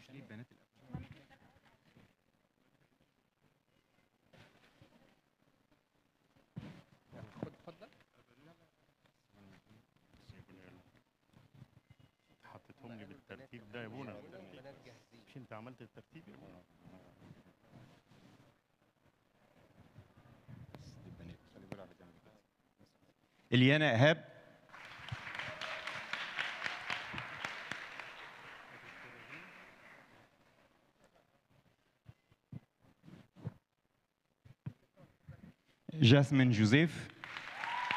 ليه بنات الأول؟ خد خد ده حطيتهم لي بالترتيب ده يا بونا البنات جاهزين مش انت عملت الترتيب يا بونا بس دي بنات خلي بالك على جنب كده اليانا ايهاب جاسمين جوزيف